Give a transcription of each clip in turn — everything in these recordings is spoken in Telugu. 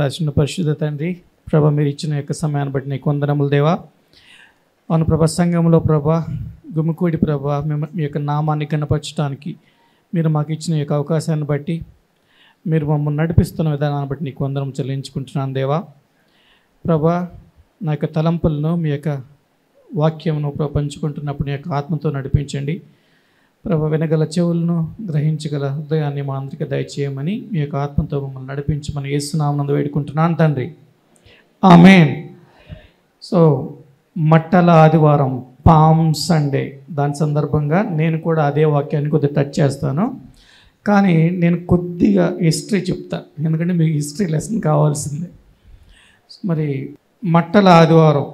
రాసిన పరిశుద్ధ తండ్రి ప్రభ మీరు ఇచ్చిన యొక్క సమయాన్ని బట్టి నీకు వందనములు దేవా అవును ప్రభ సంఘంలో ప్రభ గుమ్మికూడి ప్రభ మేము మీ యొక్క నామాన్ని కనపరచడానికి మీరు మాకు ఇచ్చిన యొక్క అవకాశాన్ని బట్టి మీరు మమ్మల్ని నడిపిస్తున్న విధానాన్ని బట్టి నీకు వందనం చెల్లించుకుంటున్నాను దేవా ప్రభా నా యొక్క తలంపులను మీ యొక్క వాక్యమును ప్రభ పంచుకుంటున్నప్పుడు నీ యొక్క ఆత్మతో నడిపించండి ప్రభ వినగల చెవులను గ్రహించగల హృదయాన్ని మా అందరికీ దయచేయమని మీ యొక్క ఆత్మతో మమ్మల్ని నడిపించమని ఏసునామనందు వేడుకుంటున్నాను తండ్రి ఆమెన్ సో మట్టల ఆదివారం పామ్ సండే దాని సందర్భంగా నేను కూడా అదే వాక్యాన్ని కొద్దిగా టచ్ చేస్తాను కానీ నేను కొద్దిగా హిస్టరీ చెప్తా ఎందుకంటే మీకు హిస్టరీ లెసన్ కావాల్సిందే మరి మట్టల ఆదివారం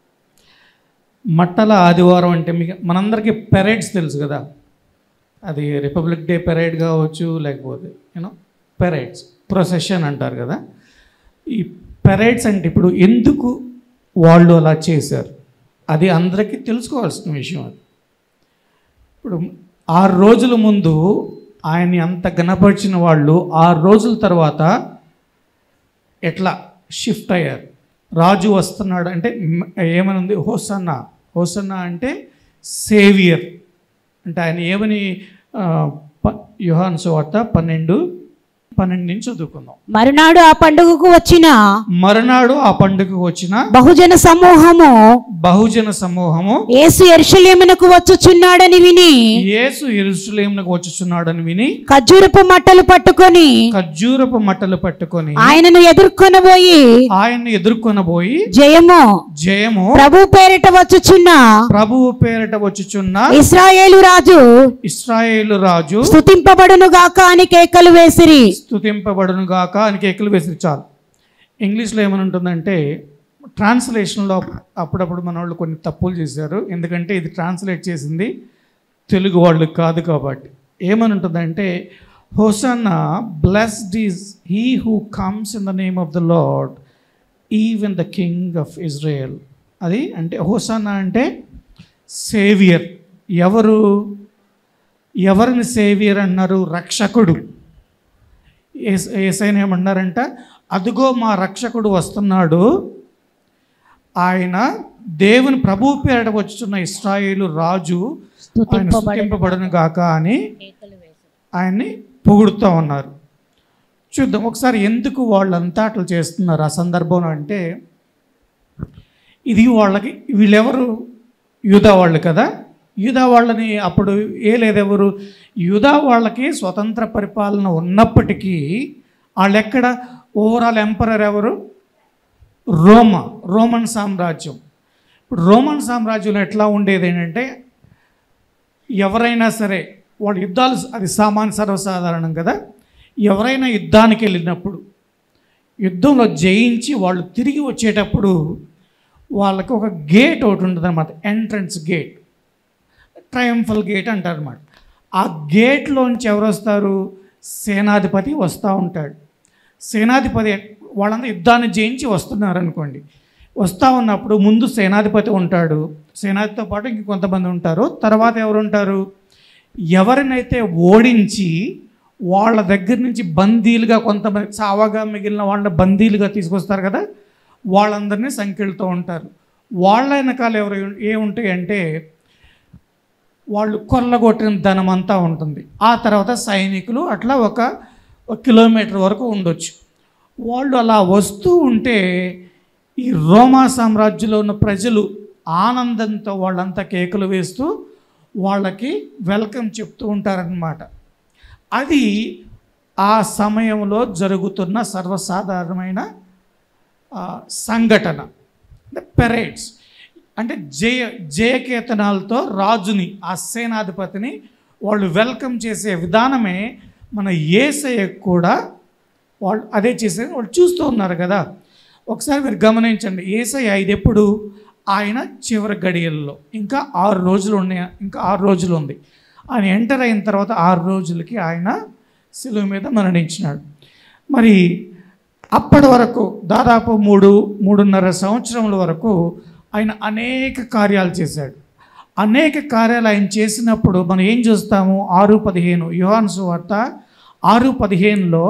మట్టల ఆదివారం అంటే మీకు మనందరికీ పెరేడ్స్ తెలుసు కదా అది రిపబ్లిక్ డే పెరేడ్ కావచ్చు లేకపోతే యూనో పెరేడ్స్ ప్రొసెషన్ అంటారు కదా ఈ పెరేడ్స్ అంటే ఇప్పుడు ఎందుకు వాళ్ళు అలా చేశారు అది అందరికీ తెలుసుకోవాల్సిన విషయం అది ఇప్పుడు ఆరు రోజుల ముందు ఆయన్ని అంత గణపరిచిన వాళ్ళు ఆరు రోజుల తర్వాత ఎట్లా షిఫ్ట్ అయ్యారు రాజు వస్తున్నాడు అంటే మ్- ఏమని ఉంది హోసన్న హోసన్న అంటే సేవియర్ అంటే ఆయన ఏమని ఆ, ప- యోహాను సువార్త పన్నెండు పన్నెండు నుంచి చదువుకుందాం మరునాడు ఆ పండుగకు వచ్చిన మరునాడు ఆ పండుగకు వచ్చిన బహుజన సమూహము బహుజన సమూహము యేసు ఎరుషలేమునకు వచ్చుచున్నాడని విని యేసు ఎరుసలేమునకు వచ్చుచున్నాడని విని ఖర్జూరపు మట్టలు పట్టుకొని ఖర్జూరపు మట్టలు పట్టుకొని ఆయనను ఎదుర్కొనబోయి ఆయన్ని ఎదుర్కొనబోయి జయము జయము ప్రభు పేరిట వచ్చుచున్న ప్రభువు పేరిట వచ్చుచున్న ఇస్రాయేలు రాజు ఇస్రాయేలు రాజు స్తుతింపబడును గాక అని కేకలు వేసిరి స్తుతింపబడును గాక అని కేకులు వేసి చాలు ఇంగ్లీష్లో ఏమని ఉంటుందంటే ట్రాన్స్లేషన్లో అప్పుడప్పుడు మన వాళ్ళు కొన్ని తప్పులు చేశారు ఎందుకంటే ఇది ట్రాన్స్లేట్ చేసింది తెలుగు వాళ్ళు కాదు కాబట్టి ఏమని ఉంటుందంటే hosanna blessed is he who comes in the name of the Lord even the king of Israel అది అంటే హోసన్న అంటే సేవియర్ ఎవరు ఎవరిని సేవియర్ అన్నారు రక్షకుడు ఏస్- ఏసైనా ఏమన్నారంట అదిగో మా రక్షకుడు వస్తున్నాడు ఆయన దేవుని ప్రభు పేరట వచ్చుచున్న ఇస్రాయేలు రాజు ఆయన స్తుతింపబడను గాక అని ఆయన్ని పొగుడుతూ ఉన్నారు చూద్దాం ఒకసారి ఎందుకు వాళ్ళంతా అట్లా చేస్తున్నారు ఆ సందర్భంలో అంటే ఇది వాళ్ళకి వీళ్ళెవరు యూదా వాళ్ళు కదా యూదా వాళ్ళని అప్పుడు ఏ లేదెవరు యూదా వాళ్ళకి స్వతంత్ర పరిపాలన ఉన్నప్పటికీ వాళ్ళు ఎక్కడ ఓవరాల్ ఎంపరర్ ఎవరు రోమా రోమన్ సామ్రాజ్యం ఇప్పుడు రోమన్ సామ్రాజ్యంలో ఎట్లా ఉండేది ఏంటంటే ఎవరైనా సరే వాళ్ళు యుద్ధాలు అది సామాన్య సర్వసాధారణం కదా ఎవరైనా యుద్ధానికి వెళ్ళినప్పుడు యుద్ధంలో జయించి వాళ్ళు తిరిగి వచ్చేటప్పుడు వాళ్ళకి ఒక గేట్ ఒకటి ఉంటుంది అనమాట ఎంట్రన్స్ గేట్ ట్రయంఫల్ గేట్ అంటారు అనమాట ఆ గేట్లోంచి ఎవరు వస్తారు సేనాధిపతి వస్తూ ఉంటాడు సేనాధిపతి వాళ్ళంతా యుద్ధాన్ని జయించి వస్తున్నారు అనుకోండి వస్తూ ఉన్నప్పుడు ముందు సేనాధిపతి ఉంటాడు సేనాధిపతితో పాటు ఇంక కొంతమంది ఉంటారు తర్వాత ఎవరు ఉంటారు ఎవరినైతే ఓడించి వాళ్ళ దగ్గర నుంచి బందీలుగా కొంతమంది చావగా మిగిలిన వాళ్ళని బందీలుగా తీసుకొస్తారు కదా వాళ్ళందరినీ సంఖ్యలతో ఉంటారు వాళ్ళ వెనకాల ఎవరు ఏముంటాయి అంటే వాళ్ళు కొల్లగొట్టిన ధనం అంతా ఉంటుంది ఆ తర్వాత సైనికులు అట్లా ఒక ఒక కిలోమీటర్ వరకు ఉండొచ్చు వాళ్ళు అలా వస్తూ ఉంటే ఈ రోమా సామ్రాజ్యంలో ఉన్న ప్రజలు ఆనందంతో వాళ్ళంతా కేకులు వేస్తూ వాళ్ళకి వెల్కమ్ చెప్తూ ఉంటారనమాట అది ఆ సమయంలో జరుగుతున్న సర్వసాధారణమైన ఆ, సంఘటన అంటే పెరేడ్స్ అంటే జయ జయకేతనాలతో రాజుని ఆ సేనాధిపతిని వాళ్ళు వెల్కమ్ చేసే విధానమే మన ఏసయ్య కూడా వాళ్ళు అదే చేసే వాళ్ళు చూస్తూ ఉన్నారు కదా ఒకసారి మీరు గమనించండి ఏసయ్య ఇది ఎప్పుడు ఆయన చివరి గడియల్లో ఇంకా ఆరు రోజులు ఉన్నాయి ఇంకా ఆరు రోజులు ఉంది ఆయన ఎంటర్ అయిన తర్వాత ఆరు రోజులకి ఆయన శిలువ మీద మరణించినాడు మరి అప్పటి వరకు దాదాపు మూడు మూడున్నర సంవత్సరముల వరకు ఆయన అనేక కార్యాలు చేశాడు అనేక కార్యాలు ఆయన చేసినప్పుడు మనం ఏం చూస్తాము ఆరు పదిహేను యోహాను సువార్త ఆరు పదిహేనులో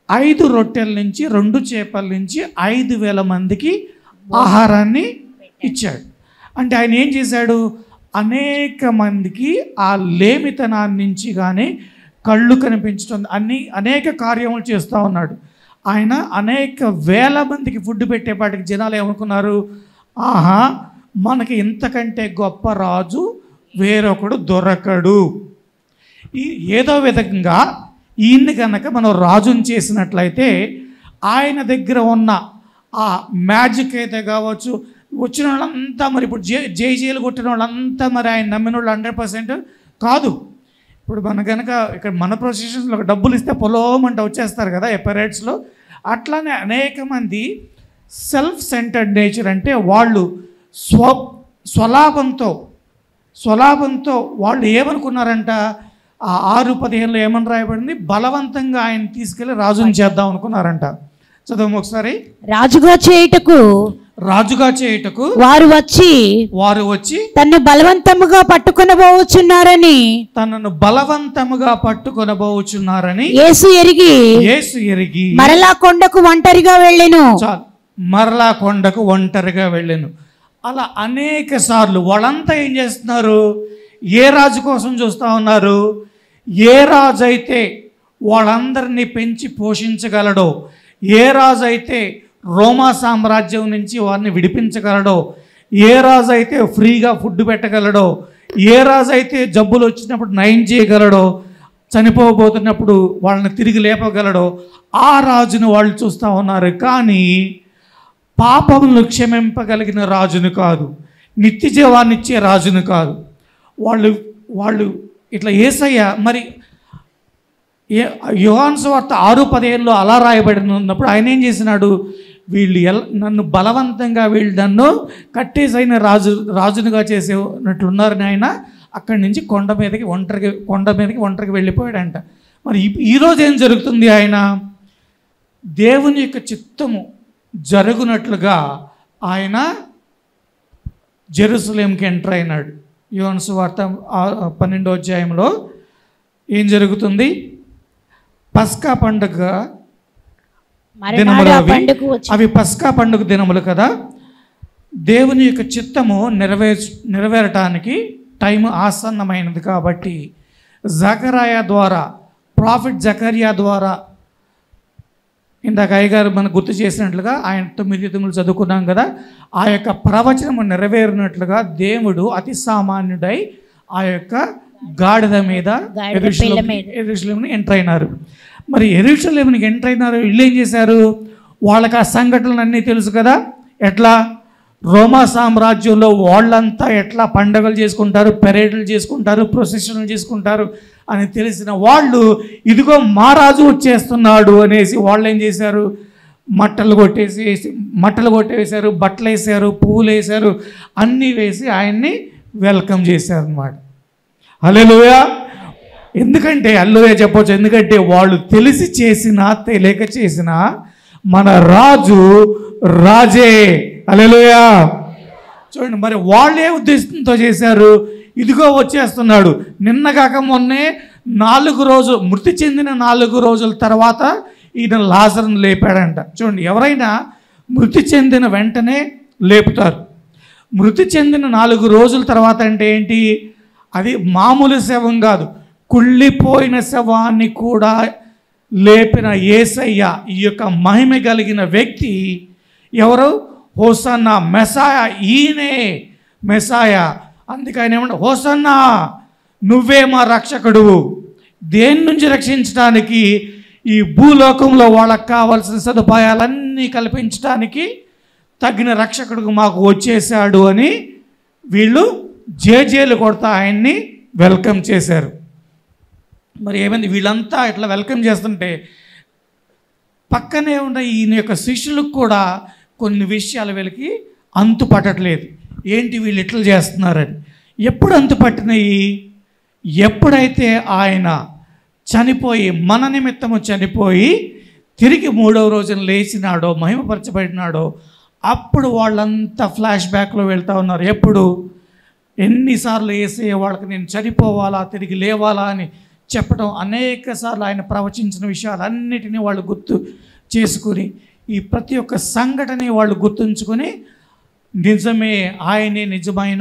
ఐదు రొట్టెల నుంచి రెండు చేపల నుంచి ఐదు వేల మందికి ఆహారాన్ని ఇచ్చాడు అంటే ఆయన ఏం చేశాడు అనేక మందికి ఆ లేమితనాన్ని నుంచి కానీ కళ్ళు కనిపించడం అన్ని అనేక కార్యములు చేస్తూ ఉన్నాడు ఆయన అనేక వేల మందికి ఫుడ్ పెట్టేపాటికి జనాలు ఏమనుకున్నారు ఆహా మనకి ఇంతకంటే గొప్ప రాజు వేరొకడు దొరకడు ఈ ఏదో విధంగా ఈయన్ని కనుక మనం రాజుని చేసినట్లయితే ఆయన దగ్గర ఉన్న ఆ మ్యాజిక్ అయితే కావచ్చు వచ్చిన వాళ్ళంతా మరి ఇప్పుడు జే జై జైలు కొట్టిన వాళ్ళంతా మరి ఆయన నమ్మిన వాళ్ళు హండ్రెడ్ పర్సెంట్ కాదు ఇప్పుడు మన కనుక ఇక్కడ మన ప్రొసెషన్స్లో డబ్బులు ఇస్తే పొలోమంట వచ్చేస్తారు కదా ఎపరేట్స్లో అట్లానే అనేక మంది సెల్ఫ్ సెంటర్డ్ నేచర్ అంటే వాళ్ళు స్వ స్వలాభంతో స్వలాభంతో వాళ్ళు ఏమనుకున్నారంట ఆ ఆరు పదిహేనులో ఏమని రాయబడింది బలవంతంగా ఆయన తీసుకెళ్ళి రాజుని చేద్దాం అనుకున్నారంట చదువు ఒకసారి రాజుగా చేయుటకు రాజుగా చేయుటకు వారు వచ్చి వారు వచ్చి తన్ను బలవంతముగా పట్టుకొనబోచున్నారని తనను బలవంతముగా పట్టుకొనబోచున్నారని యేసు ఎరిగి యేసు ఎరిగి మరలా కొండకు ఒంటరిగా వెళ్ళెను చాలు మరలా కొండకు ఒంటరిగా వెళ్ళాను అలా అనేక సార్లు వాళ్ళంతా ఏం చేస్తున్నారు ఏ రాజు కోసం చూస్తూ ఉన్నారు ఏ రాజు అయితే వాళ్ళందరినీ పెంచి పోషించగలడో ఏ రాజు అయితే రోమా సామ్రాజ్యం నుంచి వారిని విడిపించగలడో ఏ రాజు అయితే ఫ్రీగా ఫుడ్ పెట్టగలడో ఏ రాజు అయితే జబ్బులు వచ్చినప్పుడు నయం చేయగలడో చనిపోబోతున్నప్పుడు వాళ్ళని తిరిగి లేపగలడో ఆ రాజును వాళ్ళు చూస్తూ ఉన్నారు కానీ పాపములను క్షమింపగలిగిన రాజును కాదు నిత్య జీవాన్ని ఇచ్చే రాజును కాదు వాళ్ళు వాళ్ళు ఇట్లా ఏసయ్య మరి ఏ యోహాన్ వార్త ఆరు పదిహేనులో అలా రాయబడిన ఉన్నప్పుడు ఆయన ఏం చేసినాడు వీళ్ళు ఎల్ నన్ను బలవంతంగా వీళ్ళు నన్ను కట్టేసైన రాజు రాజునుగా చేసేనట్లున్నారని ఆయన అక్కడి నుంచి కొండ మీదకి ఒంటరికి కొండ మీదకి ఒంటరికి వెళ్ళిపోయాడంట మరి ఈ- ఈరోజు ఏం జరుగుతుంది ఆయన దేవుని యొక్క చిత్తము జరుగునట్లుగా ఆయన జెరూసలేంకి ఎంటర్ అయినాడు యోనసు వార్త ఆ- పన్నెండో అధ్యాయంలో ఏం జరుగుతుంది పస్కా పండుగ మరునాడు దినములు ఆ అవి పండుగ వచ్చి అవి పస్కా పండుగ దినములు కదా దేవుని యొక్క చిత్తము నెరవేర్ నెరవేరటానికి టైం ఆసన్నమైనది కాబట్టి జకరాయ ద్వారా ప్రాఫిట్ జకరియా ద్వారా ఇందాక అయ్యగారు మనకు గుర్తు చేసినట్లుగా ఆయన తొమ్మిది తొమ్మిది చదువుకున్నాం కదా ఆ యొక్క ప్రవచనము నెరవేరినట్లుగా దేవుడు అతి సామాన్యుడై ఆ యొక్క గాడిద మీద గాడిద పిల్ల మీద. ఎరుషలేముని ఎంటర్ అయినారు మరి ఎరుషలేమునికి ఎంటర్ అయినారు వీళ్ళు ఏం చేశారు వాళ్ళకి ఆ సంఘటనలు అన్నీ తెలుసు కదా ఎట్లా రోమా సామ్రాజ్యంలో వాళ్ళంతా ఎట్లా పండగలు చేసుకుంటారు పెరేడ్లు చేసుకుంటారు ప్రొసెషన్లు చేసుకుంటారు అని తెలిసిన వాళ్ళు ఇదిగో మా రాజు వచ్చేస్తున్నాడు అనేసి వాళ్ళు ఏం చేశారు మట్టలు కొట్టేసి వేసి మట్టలు కొట్టేసారు బట్టలు వేసారు పువ్వులు వేసారు అన్నీ వేసి ఆయన్ని వెల్కమ్ చేశారు అన్నమాట హలోయ ఎందుకంటే అల్లుయ చెప్పొచ్చు ఎందుకంటే వాళ్ళు తెలిసి చేసినా తెలియక చేసినా మన రాజు రాజే అలెలుయ చూడండి మరి వాళ్ళే ఉద్దేశంతో చేశారు ఇదిగో వచ్చేస్తున్నాడు నిన్న కాక మొన్నే నాలుగు రోజు మృతి చెందిన నాలుగు రోజుల తర్వాత ఈయన లాజర్ను లేపాడంట చూడండి ఎవరైనా మృతి చెందిన వెంటనే లేపుతారు మృతి చెందిన నాలుగు రోజుల తర్వాత అంటే ఏంటి అది మామూలు శవం కాదు కుళ్ళిపోయిన శవాన్ని కూడా లేపిన ఏసయ్య ఈ యొక్క మహిమ కలిగిన వ్యక్తి ఎవరు హోసన్న మెసాయ ఈయనే మెసాయ అందుకే ఆయన ఏమంటే హోసన్న నువ్వే మా రక్షకుడు దేని నుంచి రక్షించడానికి ఈ భూలోకంలో వాళ్ళకి కావాల్సిన సదుపాయాలన్నీ కల్పించడానికి తగిన రక్షకుడు మాకు వచ్చేసాడు అని వీళ్ళు జేజేలు కొడతా ఆయన్ని వెల్కమ్ చేశారు మరి ఏమైంది వీళ్ళంతా ఇట్లా వెల్కమ్ చేస్తుంటే పక్కనే ఉన్న ఈయన యొక్క శిష్యులకు కూడా కొన్ని విషయాలు వీళ్ళకి అంతు పట్టట్లేదు ఏంటి వీళ్ళు ఇట్లా చేస్తున్నారని ఎప్పుడు అంతు పట్టినాయి ఎప్పుడైతే ఆయన చనిపోయి మన నిమిత్తము చనిపోయి తిరిగి మూడవ రోజున లేచినాడో మహిమపరచబడినాడో అప్పుడు వాళ్ళంతా ఫ్లాష్ బ్యాక్లో వెళ్తూ ఉన్నారు ఎప్పుడు ఎన్నిసార్లు వేసే వాళ్ళకి నేను చనిపోవాలా తిరిగి లేవాలా అని చెప్పడం అనేక సార్లు ఆయన ప్రవచించిన విషయాలన్నిటినీ వాళ్ళు గుర్తు చేసుకుని ఈ ప్రతి ఒక్క సంఘటన వాళ్ళు గుర్తుంచుకొని నిజమే ఆయనే నిజమైన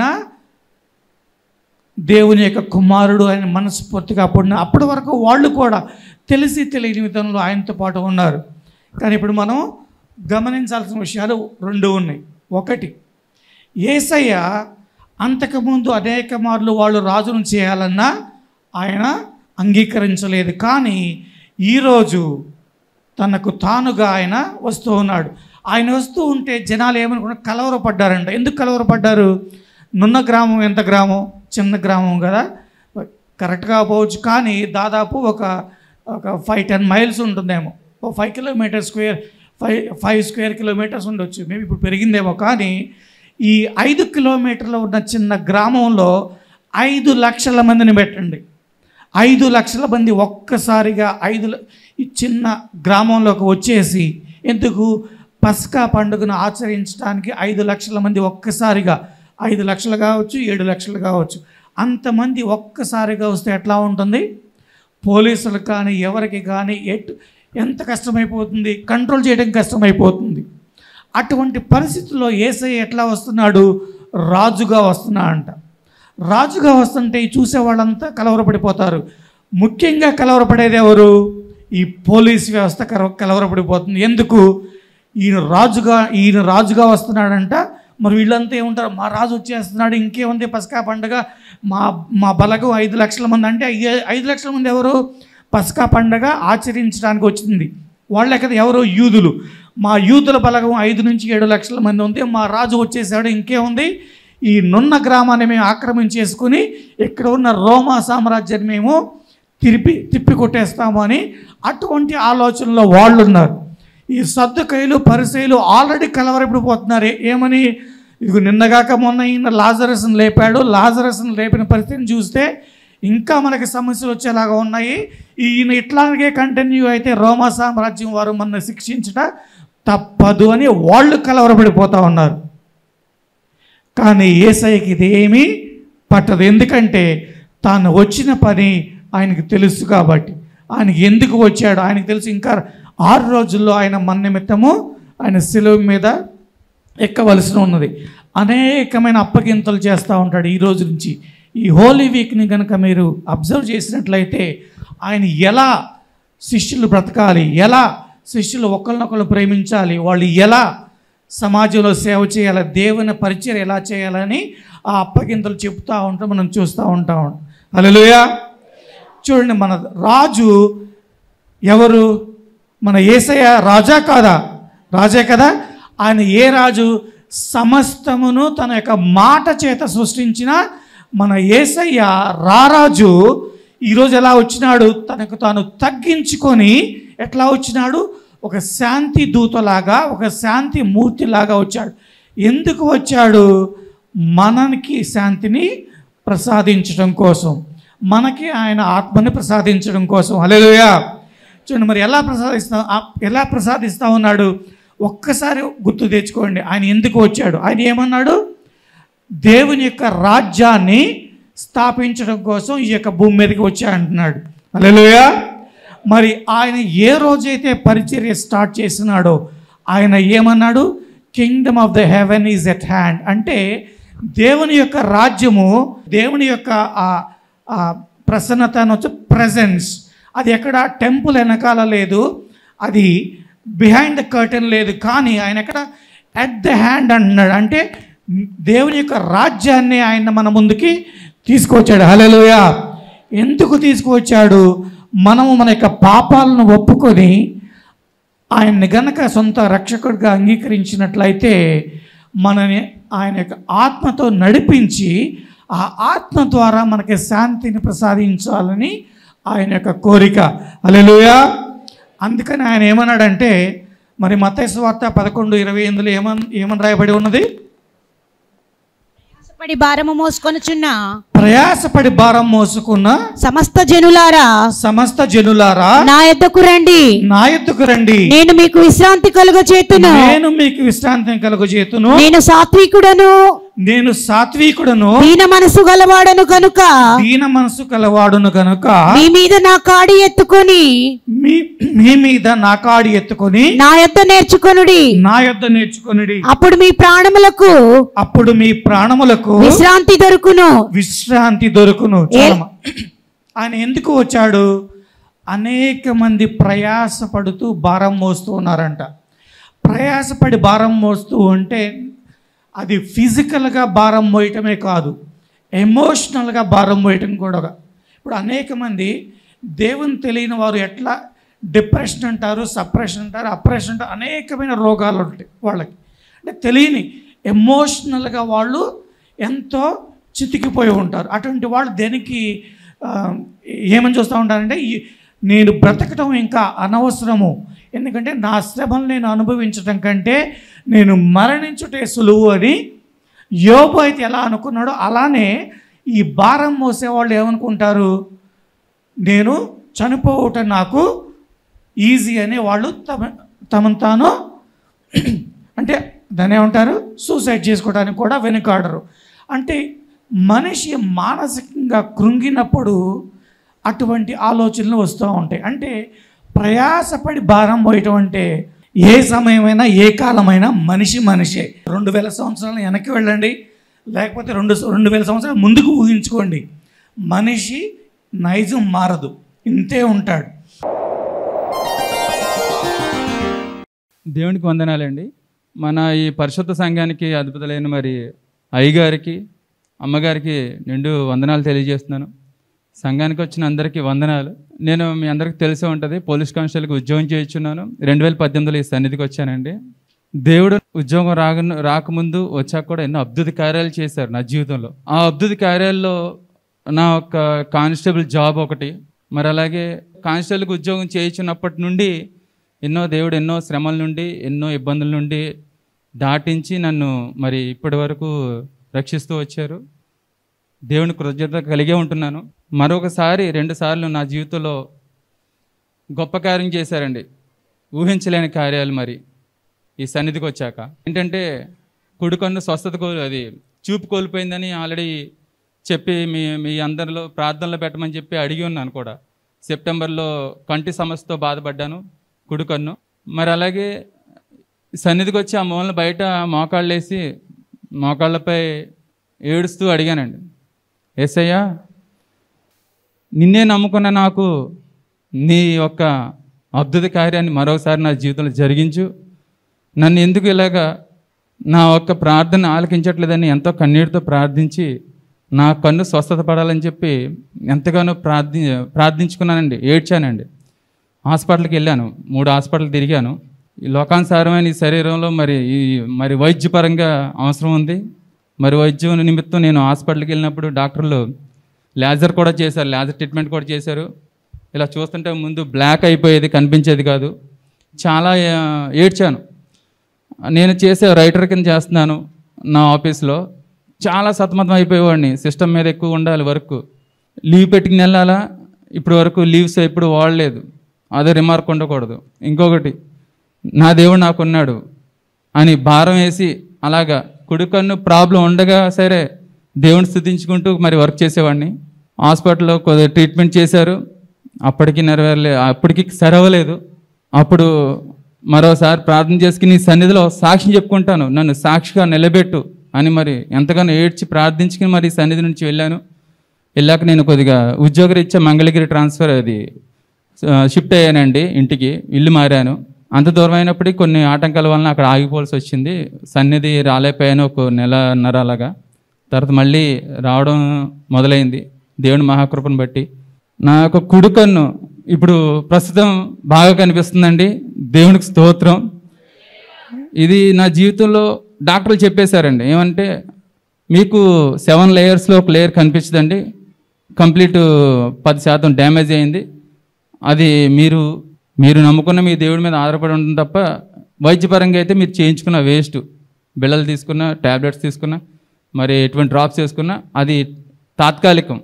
దేవుని యొక్క కుమారుడు ఆయన మనస్ఫూర్తిగా అప్పుడు అప్పటి వరకు వాళ్ళు కూడా తెలిసి తెలియని విధంలో ఆయనతో పాటు ఉన్నారు కానీ ఇప్పుడు మనం గమనించాల్సిన విషయాలు రెండు ఉన్నాయి ఒకటి ఏసయ్య అంతకుముందు అనేక మార్లు వాళ్ళు రాజును చేయాలన్నా ఆయన అంగీకరించలేదు కానీ ఈరోజు తనకు తానుగా ఆయన వస్తూ ఉన్నాడు ఆయన వస్తూ ఉంటే జనాలు ఏమనుకున్నా కలవరపడ్డారంట ఎందుకు కలవరపడ్డారు నున్న గ్రామం ఎంత గ్రామం చిన్న గ్రామం కదా కరెక్ట్గా పోవచ్చు కానీ దాదాపు ఒక ఒక ఫైవ్ టెన్ మైల్స్ ఉంటుందేమో ఓ five kilometre square five five square kilometres ఉండొచ్చు మేము ఇప్పుడు పెరిగిందేమో కానీ ఈ ఐదు కిలోమీటర్ల ఉన్న చిన్న గ్రామంలో ఐదు లక్షల మందిని పెట్టండి ఐదు లక్షల మంది ఒక్కసారిగా ఐదు ల- ఈ చిన్న గ్రామంలోకి వచ్చేసి ఎందుకు పస్కా పండుగను ఆచరించడానికి ఐదు లక్షల మంది ఒక్కసారిగా ఐదు లక్షలు కావచ్చు ఏడు లక్షలు కావచ్చు అంతమంది ఒక్కసారిగా వస్తే ఎట్లా ఉంటుంది పోలీసులకు కానీ ఎవరికి కానీ ఎట్ ఎంత కష్టమైపోతుంది కంట్రోల్ చేయడం కష్టమైపోతుంది అటువంటి పరిస్థితుల్లో ఏసయ్య ఎట్లా వస్తున్నాడు రాజుగా వస్తున్నా అంట రాజుగా వస్తుంటే ఈ చూసే వాళ్ళంతా కలవరపడిపోతారు ముఖ్యంగా కలవరపడేది ఎవరు ఈ పోలీస్ వ్యవస్థ కలవ- కలవరపడిపోతుంది ఎందుకు ఈయన రాజుగా ఈయన రాజుగా వస్తున్నాడంట మరి వీళ్ళంతా ఏముంటారు మా రాజు వచ్చేస్తున్నాడు ఇంకేముంది పసకా పండుగ మా మా బలగం ఐదు లక్షల మంది అంటే ఐ- ఐదు లక్షల మంది ఎవరు పసకా పండుగ ఆచరించడానికి వచ్చింది వాళ్ళే కదా ఎవరు యూదులు మా యూదుల బలగం ఐదు నుంచి ఏడు లక్షల మంది ఉంది మా రాజు వచ్చేసాడు ఇంకేముంది ఈ నున్న గ్రామాన్ని మేము ఆక్రమించేసుకుని ఇక్కడ ఉన్న రోమా సామ్రాజ్యాన్ని మేము తిరిపి తిప్పి కొట్టేస్తాము అని అటువంటి ఆలోచనలో వాళ్ళు ఉన్నారు ఈ సర్దుకైలు పరిసైలు ఆల్రెడీ కలవరపడిపోతున్నారు ఏ- ఏమని ఇదిగో నిన్నగాక మొన్న ఈయన లాజరస్ని లేపాడు లాజరస్ని లేపిన పరిస్థితిని చూస్తే ఇంకా మనకి సమస్యలు వచ్చేలాగా ఉన్నాయి ఈయన ఇట్లాగే కంటిన్యూ అయితే రోమా సామ్రాజ్యం వారు మన శిక్షించట తప్పదు అని వాళ్ళు కలవరపడిపోతూ ఉన్నారు కానీ ఏసైకి ఇదేమీ పట్టదు ఎందుకంటే తాను వచ్చిన పని ఆయనకు తెలుసు కాబట్టి ఆయనకి ఎందుకు వచ్చాడు ఆయనకు తెలుసు ఇంకా ఆరు రోజుల్లో ఆయన మన నిమిత్తము ఆయన సెలవు మీద ఎక్కవలసి ఉన్నది అనేకమైన అప్పగింతలు చేస్తూ ఉంటాడు ఈ రోజు నుంచి ఈ హోలీ వీక్ని కనుక మీరు అబ్జర్వ్ చేసినట్లయితే ఆయన ఎలా శిష్యులు బ్రతకాలి ఎలా శిష్యులు ఒకరినొకరు ప్రేమించాలి వాళ్ళు ఎలా సమాజంలో సేవ చేయాలి దేవుని పరిచయం ఎలా చేయాలని ఆ అప్పగింతలు చెప్తూ ఉంటాం మనం చూస్తూ ఉంటాం హల్లెలూయా చూడండి మన రాజు ఎవరు మన ఏసయ్య రాజా కాదా రాజే కదా ఆయన ఏ రాజు సమస్తమును తన యొక్క మాట చేత సృష్టించిన మన ఏసయ్య రారాజు ఈరోజు ఎలా వచ్చినాడు తనకు తాను తగ్గించుకొని ఎట్లా వచ్చినాడు ఒక శాంతి దూతలాగా ఒక శాంతి మూర్తిలాగా వచ్చాడు ఎందుకు వచ్చాడు మనకి శాంతిని ప్రసాదించడం కోసం మనకి ఆయన ఆత్మని ప్రసాదించడం కోసం హల్లెలూయా చూడండి మరి ఎలా ప్రసాదిస్తా ఆ- ఎలా ప్రసాదిస్తా ఉన్నాడు ఒక్కసారి గుర్తు తెచ్చుకోండి ఆయన ఎందుకు వచ్చాడు ఆయన ఏమన్నాడు దేవుని యొక్క రాజ్యాన్ని స్థాపించడం కోసం ఈ యొక్క భూమి మీదకి వచ్చా అంటున్నాడు హల్లెలూయా మరి ఆయన ఏ రోజైతే పరిచర్య స్టార్ట్ చేసినాడో ఆయన ఏమన్నాడు kingdom of the heaven is at hand అంటే దేవుని యొక్క రాజ్యము దేవుని యొక్క ఆ ఆ ప్రసన్నత అనొచ్చు ప్రజెన్స్ అది ఎక్కడ టెంపుల్ వెనకాల లేదు అది బిహైండ్ ద కర్టెన్ లేదు కానీ ఆయన ఎక్కడ అట్ ద హ్యాండ్ అంటున్నాడు అంటే దేవుని యొక్క రాజ్యాన్ని ఆయన మన ముందుకి తీసుకొచ్చాడు హల్లెలూయా ఎందుకు తీసుకువచ్చాడు మనము మన యొక్క పాపాలను ఒప్పుకొని ఆయన్ని గనక సొంత రక్షకుడిగా అంగీకరించినట్లయితే మనని ఆయన యొక్క ఆత్మతో నడిపించి ఆ ఆత్మ ద్వారా మనకి శాంతిని ప్రసాదించాలని ఆయన యొక్క కోరిక అలెలుయా అందుకని ఆయన ఏమన్నాడంటే మరి మతేసు వార్త పదకొండు ఇరవై ఎనిమిదిలో ఏమన్ ఏమని రాయబడి ఉన్నది పడి భారము మోసుకొనుచున్న ప్రయాసపడి భారం మోసుకున్న సమస్త జనులారా సమస్త జనులారా నా యొద్దకు రండి నా ఎద్దుకు రండి నేను మీకు విశ్రాంతి కలుగ చేతును నేను మీకు విశ్రాంతిని కలుగు చేతును నేను సాత్వికుడను నేను సాత్వికుడను దీన మనసు గలవాడను కనుక దీన మనసు కలవాడును కనుక మీ మీద నా కాడి ఎత్తుకొని మీ మీ మీద నా కాడి ఎత్తుకొని నా యొద్ద నేర్చుకొనుడి నా యొద్ద నేర్చుకొనిడి అప్పుడు మీ ప్రాణములకు అప్పుడు మీ ప్రాణములకు విశ్రాంతి దొరుకును విశ్రాంతి దొరుకును చాలా మ- ఆయన ఎందుకు వచ్చాడు అనేక మంది ప్రయాసపడుతూ భారం మోస్తూ ఉన్నారంట ప్రయాసపడి భారం మోస్తూ ఉంటే అది ఫిజికల్గా భారం మోయటమే కాదు ఎమోషనల్గా భారం మోయటం కూడా ఇప్పుడు అనేక మంది దేవుని తెలియని వారు ఎట్లా డిప్రెషన్ అంటారు సప్రెషన్ అంటారు అప్రెషన్ అంటారు అనేకమైన రోగాలు ఉంటాయి వాళ్ళకి అంటే తెలియని ఎమోషనల్గా వాళ్ళు ఎంతో చితికిపోయి ఉంటారు అటువంటి వాళ్ళు దేనికి ఆ, ఏమని చూస్తూ ఉంటారంటే ఈ- నేను బ్రతకటం ఇంకా అనవసరము ఎందుకంటే నా శ్రమను నేను అనుభవించటం కంటే నేను మరణించుటే సులువు అని యోబు అయితే ఎలా అనుకున్నాడో అలానే ఈ భారం మోసేవాళ్ళు ఏమనుకుంటారు నేను చనిపోవటం నాకు ఈజీ అని వాళ్ళు తమ తమను తాను అంటే దాన్ని ఏమంటారు సూసైడ్ చేసుకోవడానికి కూడా వెనుకాడరు అంటే మనిషి మానసికంగా కృంగినప్పుడు అటువంటి ఆలోచనలు వస్తూ ఉంటాయి అంటే ప్రయాసపడి భారం పోయటం అంటే ఏ సమయమైనా ఏ కాలమైనా మనిషి మనిషే రెండు వేల సంవత్సరాలు వెనక్కి వెళ్ళండి లేకపోతే రెండు రెండు వేల సంవత్సరాలు ముందుకు ఊహించుకోండి మనిషి నైజం మారదు ఇంతే ఉంటాడు దేవునికి వందనాలండి మన ఈ పరిశుద్ధ సంఘానికి అద్భుతమైన మరి అయ్యగారికి అమ్మగారికి నిండు వందనాలు తెలియజేస్తున్నాను సంఘానికి వచ్చిన అందరికీ వందనాలు నేను మీ అందరికీ తెలిసే ఉంటుంది పోలీస్ కానిస్టేబుల్కి ఉద్యోగం చేయించున్నాను రెండు వేల పద్దెనిమిదిలో ఈ సన్నిధికి వచ్చానండి దేవుడు ఉద్యోగం రాక రాకముందు వచ్చాక కూడా ఎన్నో అద్భుత కార్యాలు చేశారు నా జీవితంలో ఆ అద్భుత కార్యాల్లో నా ఒక కానిస్టేబుల్ జాబ్ ఒకటి మరి అలాగే కానిస్టేబుల్కి ఉద్యోగం చేయించున్నప్పటి నుండి ఎన్నో దేవుడు ఎన్నో శ్రమల నుండి ఎన్నో ఇబ్బందుల నుండి దాటించి నన్ను మరి ఇప్పటి వరకు రక్షిస్తూ వచ్చారు దేవుని కృతజ్ఞత కలిగే ఉంటున్నాను మరొకసారి రెండు సార్లు నా జీవితంలో గొప్ప కార్యం చేశారండి ఊహించలేని కార్యాలు మరి ఈ సన్నిధికి వచ్చాక ఏంటంటే కుడికన్ను స్వస్థత కోల్ అది చూపు కోల్పోయిందని ఆల్రెడీ చెప్పి మీ మీ అందరిలో ప్రార్థనలో పెట్టమని చెప్పి అడిగి ఉన్నాను కూడా సెప్టెంబర్లో కంటి సమస్యతో బాధపడ్డాను కుడికన్ను మరి అలాగే సన్నిధికి వచ్చి ఆ మూలన బయట మోకాళ్ళు వేసి మోకాళ్ళపై ఏడుస్తూ అడిగానండి ఏసయ్యా నిన్నే నమ్ముకున్న నాకు నీ యొక్క అద్భుత కార్యాన్ని మరోసారి నా జీవితంలో జరిగించు నన్ను ఎందుకు ఇలాగా నా ఒక్క ప్రార్థన ఆలకించట్లేదని ఎంతో కన్నీటితో ప్రార్థించి నా కన్ను స్వస్థత పడాలని చెప్పి ఎంతగానో ప్రార్థి ప్రార్థించుకున్నానండి ఏడ్చానండి హాస్పిటల్కి వెళ్ళాను మూడు హాస్పిటల్ తిరిగాను ఈ లోకానుసారమైన ఈ శరీరంలో మరి ఈ మరి వైద్యపరంగా అవసరం ఉంది మరి వైద్యం నిమిత్తం నేను హాస్పిటల్కి వెళ్ళినప్పుడు డాక్టర్లు లేజర్ కూడా చేశారు లేజర్ ట్రీట్మెంట్ కూడా చేశారు ఇలా చూస్తుంటే ముందు బ్లాక్ అయిపోయేది కనిపించేది కాదు చాలా ఆ, ఏడ్చాను నేను చేసే రైటర్ కింద చేస్తున్నాను నా ఆఫీస్లో చాలా సతమతం అయిపోయేవాడిని సిస్టమ్ మీద ఎక్కువ ఉండాలి వర్క్ లీవ్ పెట్టుకుని వెళ్ళాలా ఇప్పటి వరకు లీవ్స్ ఎప్పుడు వాడలేదు అదే రిమార్క్ ఉండకూడదు ఇంకొకటి నా దేవుడు నాకున్నాడు అని భారం వేసి అలాగా కుడికన్ను ప్రాబ్లం ఉండగా సరే దేవుని స్థుతించుకుంటూ మరి వర్క్ చేసేవాడిని హాస్పిటల్లో కొద్దిగా ట్రీట్మెంట్ చేశారు అప్పటికి నెరవేరలే అప్పటికి సరవలేదు అప్పుడు మరోసారి ప్రార్థన చేసుకుని నీ సన్నిధిలో సాక్ష్యం చెప్పుకుంటాను నన్ను సాక్షిగా నిలబెట్టు అని మరి ఎంతగానో ఏడ్చి ప్రార్థించుకుని మరి ఈ సన్నిధి నుంచి వెళ్ళాను వెళ్ళాక నేను కొద్దిగా ఉద్యోగరీత్యా మంగళగిరి ట్రాన్స్ఫర్ అది ఆ, షిఫ్ట్ అయ్యానండి ఇంటికి ఇల్లు మారాను అంత దూరం అయినప్పటికీ కొన్ని ఆటంకాల వలన అక్కడ ఆగిపోవాల్సి వచ్చింది సన్నిధి రాలేకపోయాను ఒక నెలన్నర అలాగా తర్వాత మళ్ళీ రావడం మొదలైంది దేవుని మహాకృపను బట్టి నా యొక్క కుడుకన్ను ఇప్పుడు ప్రస్తుతం బాగా కనిపిస్తుందండి దేవునికి స్తోత్రం ఇది నా జీవితంలో డాక్టర్లు చెప్పేశారండి ఏమంటే మీకు సెవెన్ లేయర్స్లో ఒక లేయర్ కనిపించదండి కంప్లీట్ పది శాతం డ్యామేజ్ అయింది అది మీరు మీరు నమ్ముకున్న మీ దేవుడి మీద ఆధారపడి ఉంటుంది తప్ప వైద్యపరంగా అయితే మీరు చేయించుకున్న వేస్ట్ బిళ్ళలు తీసుకున్న ట్యాబ్లెట్స్ తీసుకున్న మరి ఎటువంటి డ్రాప్స్ చేసుకున్నా అది తాత్కాలికం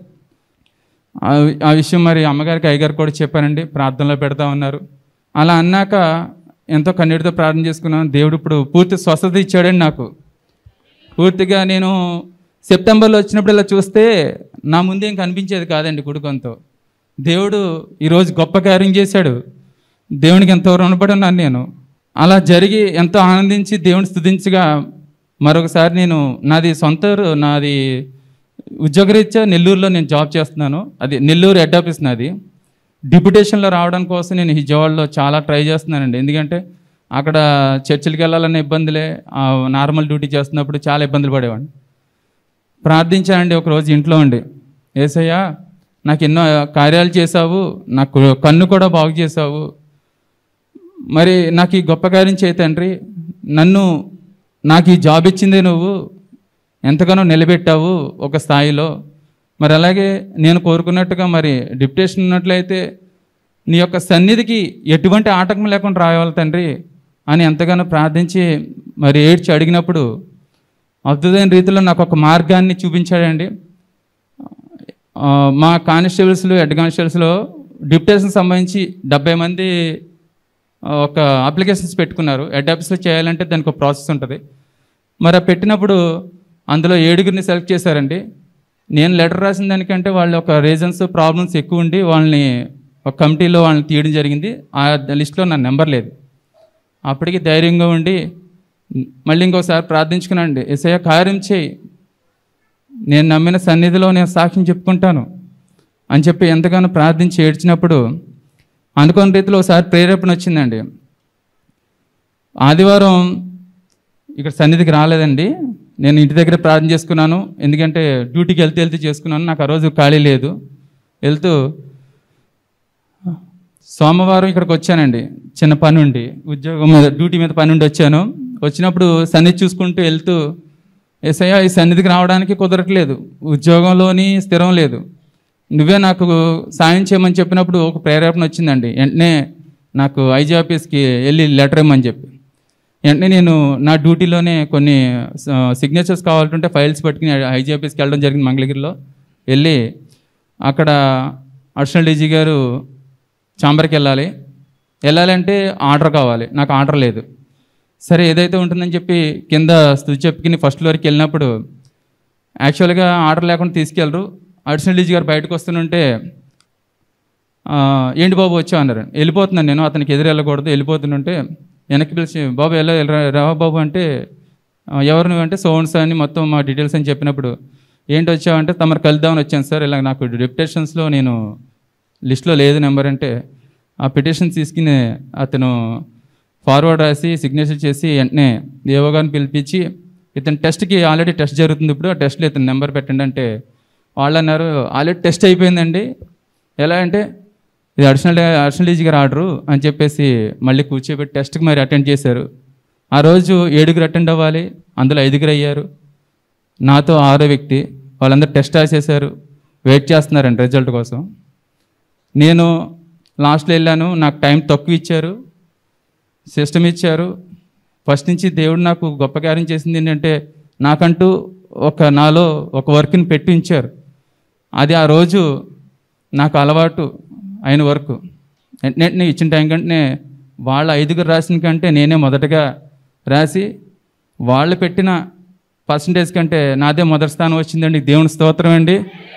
ఆ వి- ఆ విషయం మరి అమ్మగారికి అయ్యగారు కూడా చెప్పానండి ప్రార్థనలో పెడతా ఉన్నారు అలా అన్నాక ఎంతో కన్నీటితో ప్రార్థన చేసుకున్నాను దేవుడు ఇప్పుడు పూర్తి స్వస్థత ఇచ్చాడండి నాకు పూర్తిగా నేను సెప్టెంబర్లో వచ్చినప్పుడు ఇలా చూస్తే నా ముందేం కనిపించేది కాదండి కుడుకంతో దేవుడు ఈరోజు గొప్ప కార్యం చేశాడు దేవునికి ఎంతో రుణపడి ఉన్నాను నేను అలా జరిగి ఎంతో ఆనందించి దేవుని స్తుతించగా మరొకసారి నేను నాది సొంత ఊరు, నాది ఉద్యోగరీత్యా నెల్లూరులో నేను జాబ్ చేస్తున్నాను అది నెల్లూరు హెడ్ ఆఫీస్ నాది డిప్యుటేషన్లో రావడం కోసం నేను విజయవాడలో చాలా ట్రై చేస్తున్నానండి ఎందుకంటే అక్కడ చర్చిలకు వెళ్ళాలన్న ఇబ్బందులే ఆ నార్మల్ డ్యూటీ చేస్తున్నప్పుడు చాలా ఇబ్బందులు పడేవాడిని ప్రార్థించానండి ఒకరోజు ఇంట్లో ఉండి ఏసయ్యా నాకు ఎన్నో కార్యాలు చేశావు నాకు కన్ను కూడా బాగు చేశావు మరి నాకు ఈ గొప్ప కార్యం చేయి తండ్రి నన్ను నాకు ఈ జాబ్ ఇచ్చిందే నువ్వు ఎంతగానో నిలబెట్టావు ఒక స్థాయిలో మరి అలాగే నేను కోరుకున్నట్టుగా మరి డిప్యుటేషన్ ఉన్నట్లయితే నీ యొక్క సన్నిధికి ఎటువంటి ఆటంకం లేకుండా రావాలి తండ్రి అని ఎంతగానో ప్రార్థించి మరి ఏడ్చి అడిగినప్పుడు అద్భుతమైన రీతిలో నాకు ఒక మార్గాన్ని చూపించాడండి ఆ, మా కానిస్టేబుల్స్లో హెడ్ కానిస్టేబుల్స్లో డిప్యుటేషన్ సంబంధించి డెబ్బై మంది ఆ, ఒక అప్లికేషన్స్ పెట్టుకున్నారు హెడ్ ఆఫీస్లో చేయాలంటే దానికి ఒక ప్రాసెస్ ఉంటుంది మరి ఆ పెట్టినప్పుడు అందులో ఏడుగురిని సెలెక్ట్ చేశారండి నేను లెటర్ రాసిన దానికంటే వాళ్ళ ఒక రీజన్స్ ప్రాబ్లమ్స్ ఎక్కువ ఉండి వాళ్ళని ఒక కమిటీలో వాళ్ళని తీయడం జరిగింది ఆ లిస్ట్లో నా నెంబర్ లేదు అప్పటికి ధైర్యంగా ఉండి మళ్ళీ ఇంకోసారి ప్రార్థించుకున్నాండి ఎస్ఐ కార్యం చేయి నేను నమ్మిన సన్నిధిలో నేను సాక్ష్యం చెప్పుకుంటాను అని చెప్పి ఎంతగానో ప్రార్థించి ఏడ్చినప్పుడు అనుకోని రీతిలో ఒకసారి ప్రేరేపణ వచ్చిందండి ఆదివారం ఇక్కడ సన్నిధికి రాలేదండి నేను ఇంటి దగ్గర ప్రార్థన చేసుకున్నాను ఎందుకంటే డ్యూటీకి వెళ్తే వెళ్తే చేసుకున్నాను నాకు ఆ రోజు ఖాళీ లేదు వెళ్తూ సోమవారం ఇక్కడికి వచ్చానండి చిన్న పని ఉండి ఉద్యోగం మీద డ్యూటీ మీద పని ఉండి వచ్చాను వచ్చినప్పుడు సన్నిధి చూసుకుంటూ వెళ్తూ ఎస్ఐ ఈ సన్నిధికి రావడానికి కుదరట్లేదు ఉద్యోగంలోని స్థిరం లేదు నువ్వే నాకు సాయం చేయమని చెప్పినప్పుడు ఒక ప్రేరేపణ వచ్చిందండి వెంటనే నాకు ఐజీ ఆఫీస్కి వెళ్ళి లెటర్ ఇమ్మని చెప్పి వెంటనే నేను నా డ్యూటీలోనే కొన్ని సిగ్నేచర్స్ కావాలంటే ఫైల్స్ పట్టుకుని ఐజీ ఆఫీస్కి వెళ్ళడం జరిగింది మంగళగిరిలో వెళ్ళి అక్కడ అడిషనల్ డీజీ గారు చాంబర్కి వెళ్ళాలి వెళ్ళాలంటే ఆర్డర్ కావాలి నాకు ఆర్డర్ లేదు సరే ఏదైతే ఉంటుందని చెప్పి కింద స్థుతి చెప్పుకుని ఫస్ట్ ఫ్లోర్కి వెళ్ళినప్పుడు యాక్చువల్గా ఆర్డర్ లేకుండా తీసుకెళ్ళరు అడిషనల్ డీజీ గారు బయటకు వస్తుంటే ఆ, ఏంటి బాబు వచ్చావు అన్నారు వెళ్ళిపోతున్నాను నేను అతనికి ఎదురు వెళ్ళకూడదు వెళ్ళిపోతుంటే వెనక్కి పిలిచి బాబు ఎలా రావా బాబు అంటే "ఆ, ఎవరు నువ్వు అంటే సోన్స్ అని మొత్తం మా డీటెయిల్స్ అని చెప్పినప్పుడు ఏంటి వచ్చావంటే తమరు కలుద్దామని వచ్చాను సార్ ఇలా నాకు డెప్యుటేషన్స్లో నేను లిస్ట్లో లేదు నెంబర్ అంటే ఆ పిటిషన్ తీసుకుని అతను ఫార్వర్డ్ రాసి సిగ్నేచర్ చేసి వెంటనే ఏవో గారిని పిలిపించి ఇతని టెస్ట్కి ఆల్రెడీ టెస్ట్ జరుగుతుంది ఇప్పుడు ఆ టెస్ట్లో ఇతని నెంబర్ పెట్టండి అంటే వాళ్ళు అన్నారు ఆల్రెడీ టెస్ట్ అయిపోయిందండి ఎలా అంటే ఇది అడిషనల్ అడిషనల్ డీజీ గారు ఆర్డరు అని చెప్పేసి మళ్ళీ కూర్చోబెట్టి టెస్ట్కి మరి అటెండ్ చేశారు ఆ రోజు ఏడుగురు అటెండ్ అవ్వాలి అందులో ఐదుగురు అయ్యారు నాతో ఆరో వ్యక్తి వాళ్ళందరూ టెస్ట్ రాసేసారు వెయిట్ చేస్తున్నారండి రిజల్ట్ కోసం నేను లాస్ట్లో వెళ్ళాను నాకు టైం తక్కువ ఇచ్చారు సిస్టమ్ ఇచ్చారు ఫస్ట్ నుంచి దేవుడు నాకు గొప్ప కార్యం చేసింది ఏంటంటే నాకంటూ ఒక నాలో ఒక వర్క్ని పెట్టి ఉంచారు అది ఆ రోజు నాకు అలవాటు అయిన వర్క్ వెంటనే ఇచ్చిన టైం కంటే వాళ్ళ ఐదుగురు రాసిన కంటే నేనే మొదటగా రాసి వాళ్ళు పెట్టిన పర్సంటేజ్ కంటే నాదే మొదటి స్థానం వచ్చిందండి దేవుని స్తోత్రం అండి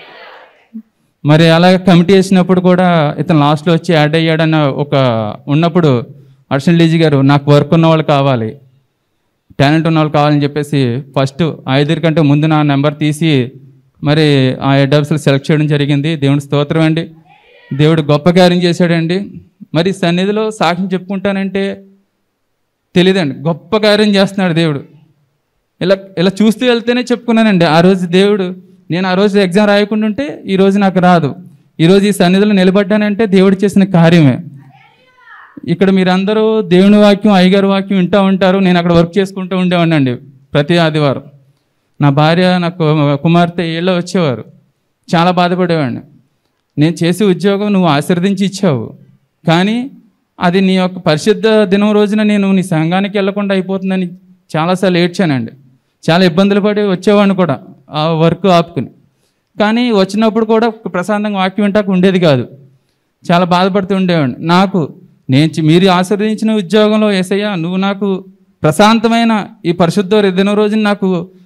మరి అలాగే కమిటీ వేసినప్పుడు కూడా ఇతను లాస్ట్లో వచ్చి యాడ్ అయ్యాడన్న ఒక ఉన్నప్పుడు అర్షన్ డీజీ గారు నాకు వర్క్ ఉన్న వాళ్ళు కావాలి టాలెంట్ ఉన్న వాళ్ళు కావాలని చెప్పేసి ఫస్ట్ ఐదుగురి కంటే ముందు నా నెంబర్ తీసి మరి ఆ హెడ్ ఆఫీసులు సెలెక్ట్ చేయడం జరిగింది దేవుని స్తోత్రం అండి దేవుడు గొప్ప కార్యం చేశాడండి మరి సన్నిధిలో సాక్ష్యం చెప్పుకుంటానంటే తెలియదండి గొప్ప కార్యం చేస్తున్నాడు దేవుడు ఇలా ఇలా చూస్తూ వెళ్తేనే చెప్పుకున్నానండి ఆ రోజు దేవుడు నేను ఆ రోజు ఎగ్జామ్ రాయకుండా ఉంటే ఈ రోజు నాకు రాదు ఈ రోజు ఈ సన్నిధిలో నిలబడ్డానంటే దేవుడు చేసిన కార్యమే ఇక్కడ మీరందరూ దేవుని వాక్యం అయ్యగారి వాక్యం వింటూ ఉంటారు నేను అక్కడ వర్క్ చేసుకుంటూ ఉండేవాడినండి ప్రతి ఆదివారం నా భార్య నా కు- కుమార్తె ఏళ్ళ వచ్చేవారు చాలా బాధపడేవాడిని నేను చేసే ఉద్యోగం నువ్వు ఆశీర్వదించి ఇచ్చావు కానీ అది నీ యొక్క పరిశుద్ధ దినం రోజున నేను నీ సంఘానికి వెళ్లకుండా అయిపోతుందని చాలాసార్లు ఏడ్చానండి చాలా ఇబ్బందులు పడి వచ్చేవాడిని కూడా ఆ వర్క్ ఆపుకుని కానీ వచ్చినప్పుడు కూడా ప్రశాంతంగా వాక్యం వింటాక ఉండేది కాదు చాలా బాధపడుతూ ఉండేవాడిని నాకు నేను చి- మీరు ఆశీర్వదించిన ఉద్యోగంలో ఏసయ్యా నువ్వు నాకు ప్రశాంతమైన ఈ పరిశుద్ధ దినం రోజున నాకు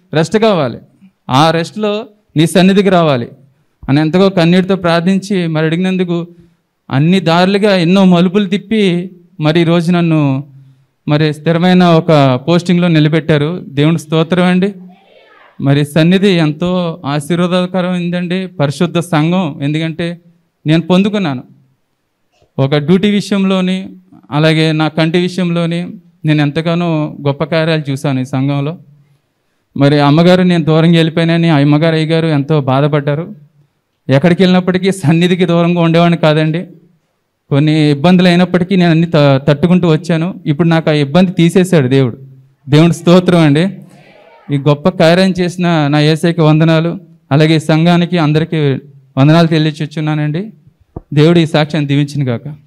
రెస్ట్ కావాలి ఆ రెస్ట్లో నీ సన్నిధికి రావాలి అని ఎంతగా కన్నీటితో ప్రార్థించి మరి అడిగినందుకు అన్ని దారులుగా ఎన్నో మలుపులు తిప్పి మరి ఈరోజు నన్ను మరి స్థిరమైన ఒక పోస్టింగ్లో నిలబెట్టారు దేవుని స్తోత్రం అండి మరి సన్నిధి ఎంతో ఆశీర్వాదకరమైందండి పరిశుద్ధ సంఘం ఎందుకంటే నేను పొందుకున్నాను ఒక డ్యూటీ విషయంలోని అలాగే నా కంటి విషయంలోని నేను ఎంతగానో గొప్ప కార్యాలు చూశాను ఈ సంఘంలో మరి అమ్మగారు నేను దూరంగా వెళ్ళిపోయినని ఆ అమ్మగారు అయ్యగారు ఎంతో బాధపడ్డారు ఎక్కడికి వెళ్ళినప్పటికీ సన్నిధికి దూరంగా ఉండేవాడిని కాదండి కొన్ని ఇబ్బందులు అయినప్పటికీ నేను అన్ని త- తట్టుకుంటూ వచ్చాను ఇప్పుడు నాకు ఆ ఇబ్బంది తీసేశాడు దేవుడు దేవుడి స్తోత్రం అండి ఈ గొప్ప కార్యం చేసిన నా ఏసైకి వందనాలు అలాగే ఈ సంఘానికి అందరికీ వందనాలు తెలియచున్నానండి దేవుడు ఈ సాక్ష్యాన్ని దీవించిన గాక